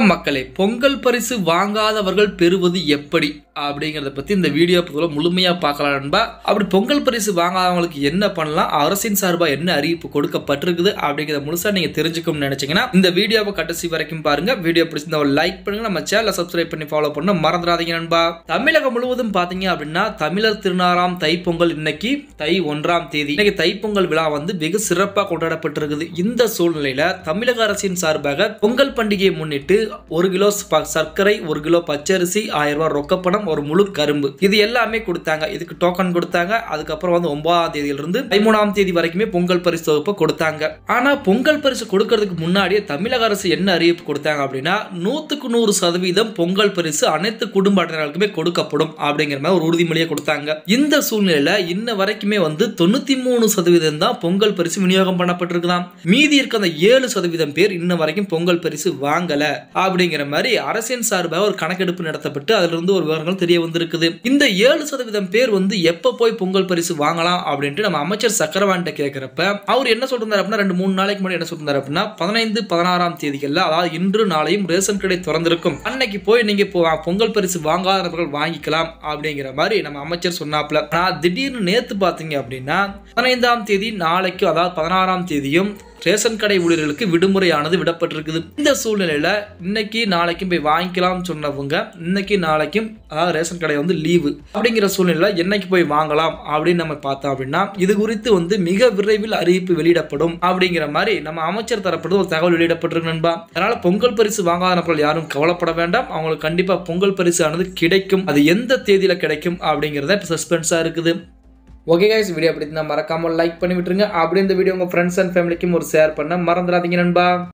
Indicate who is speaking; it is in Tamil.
Speaker 1: வணக்கம் மக்களே பொங்கல் பரிசு வாங்காதவர்கள் பெறுவது எப்படி அப்படிங்கறத பத்தி இந்த வீடியோ பதிவில் முழுமையா பார்க்கலாம் நண்பா அப்படி பொங்கல் பரிசு வாங்காதவங்களுக்கு என்ன பண்ணலாம் அரசின் சார்பா என்ன அறிவிப்பு கொடுக்கப்பட்டிருக்குது அப்படிங்கறத முழுசா நீங்க தெரிஞ்சுக்கணும்னு நினைச்சீங்கன்னா இந்த வீடியோவை கடைசி வரைக்கும் பாருங்க வீடியோ பிடிச்சிருந்தா ஒரு லைக் பண்ணுங்க நம்ம சேனலை சப்ஸ்கிரைப் பண்ணி ஃபாலோ பண்ண மறந்துடாதீங்க நண்பா தமிழகம் முழுவதும் பாத்தீங்க அப்படின்னா தமிழர் திருநாளாம் தைப்பொங்கல் இன்னைக்கு தை ஒன்றாம் தேதி இன்னைக்கு தைப்பொங்கல் விழா வந்து வெகு சிறப்பாக கொண்டாடப்பட்டிருக்குது இந்த சூழ்நிலையில தமிழக அரசின் சார்பாக பொங்கல் பண்டிகையை முன்னிட்டு ஒரு கிலோ ப- சர்க்கரை ஒரு கிலோ பச்சரிசி ஆயிரம் ரூபாய் ரொக்கப்பணம் ஒரு முழு கரும்பு இது எல்லாமே கொடுத்தாங்க இதுக்கு டோக்கன் கொடுத்தாங்க அதுக்கப்புறம் வந்து ஒன்பதாம் தேதியில இருந்து பதிமூணாம் தேதி வரைக்குமே பொங்கல் பரிசு தொகுப்பு கொடுத்தாங்க ஆனா பொங்கல் பரிசு கொடுக்கறதுக்கு முன்னாடியே தமிழக அரசு என்ன அறிவிப்பு கொடுத்தாங்க அப்படின்னா நூத்துக்கு நூறு சதவீதம் பொங்கல் பரிசு அனைத்து குடும்ப அட்டைகளுக்குமே கொடுக்கப்படும் அப்படிங்கிற மாதிரி ஒரு உறுதிமொழியை கொடுத்தாங்க இந்த சூழ்நிலையில இன்ன வரைக்குமே வந்து தொண்ணூத்தி மூணு சதவீதம் தான் பொங்கல் பரிசு விநியோகம் பண்ணப்பட்டிருக்குதாம் மீதி இருக்க அந்த ஏழு சதவீதம் பேர் இன்ன வரைக்கும் பொங்கல் பரிசு வாங்கல அப்படிங்கிற மாதிரி அரசின் சார்பாக ஒரு கணக்கெடுப்பு நடத்தப்பட்டு அதுல இருந்து ஒரு விவரங்கள் தெரிய வந்திருக்குது இந்த ஏழு சதவீதம் பேர் வந்து எப்ப போய் பொங்கல் பரிசு வாங்கலாம் அப்படின்ட்டு நம்ம அமைச்சர் சக்கரவாண்ட கேட்கிறப்ப அவர் என்ன சொல்றாரு அப்படின்னா ரெண்டு மூணு நாளைக்கு முன்னாடி என்ன சொல்றாரு அப்படின்னா பதினைந்து பதினாறாம் தேதிகள்ல அதாவது இன்று நாளையும் ரேஷன் கடை திறந்திருக்கும் அன்னைக்கு போய் நீங்க இப்போ பொங்கல் பரிசு வாங்காதவர்கள் வாங்கிக்கலாம் அப்படிங்கிற மாதிரி நம்ம அமைச்சர் சொன்னாப்ல ஆனா திடீர்னு நேத்து பாத்தீங்க அப்படின்னா பதினைந்தாம் தேதி நாளைக்கு அதாவது பதினாறாம் தேதியும் ரேஷன் கடை ஊழியர்களுக்கு விடுமுறையானது விடப்பட்டிருக்குது இந்த சூழ்நிலையில இன்னைக்கு நாளைக்கும் போய் வாங்கிக்கலாம் சொன்னவங்க இன்னைக்கு நாளைக்கும் அதாவது ரேஷன் கடை வந்து லீவு அப்படிங்கிற சூழ்நிலையில என்னைக்கு போய் வாங்கலாம் அப்படின்னு நம்ம பார்த்தோம் அப்படின்னா இது குறித்து வந்து மிக விரைவில் அறிவிப்பு வெளியிடப்படும் அப்படிங்கிற மாதிரி நம்ம அமைச்சர் தரப்பட்டு ஒரு தகவல் வெளியிடப்பட்டிருக்கு நண்பா அதனால பொங்கல் பரிசு வாங்காத நபர்கள் யாரும் கவலைப்பட வேண்டாம் அவங்களுக்கு கண்டிப்பா பொங்கல் பரிசு ஆனது கிடைக்கும் அது எந்த தேதியில கிடைக்கும் அப்படிங்கிறத இப்போ சஸ்பென்ஸா இருக்குது ஓகே கைஸ் வீடியோ பிடிச்சிருந்தா மறக்காம லைக் பண்ணி விட்டுருங்க அப்படி இந்த வீடியோ உங்க ஃப்ரெண்ட்ஸ் அண்ட் ஃபேமிலிக்கும் ஒரு ஷேர் பண்ண மறந்துடாதீங்க நண்பா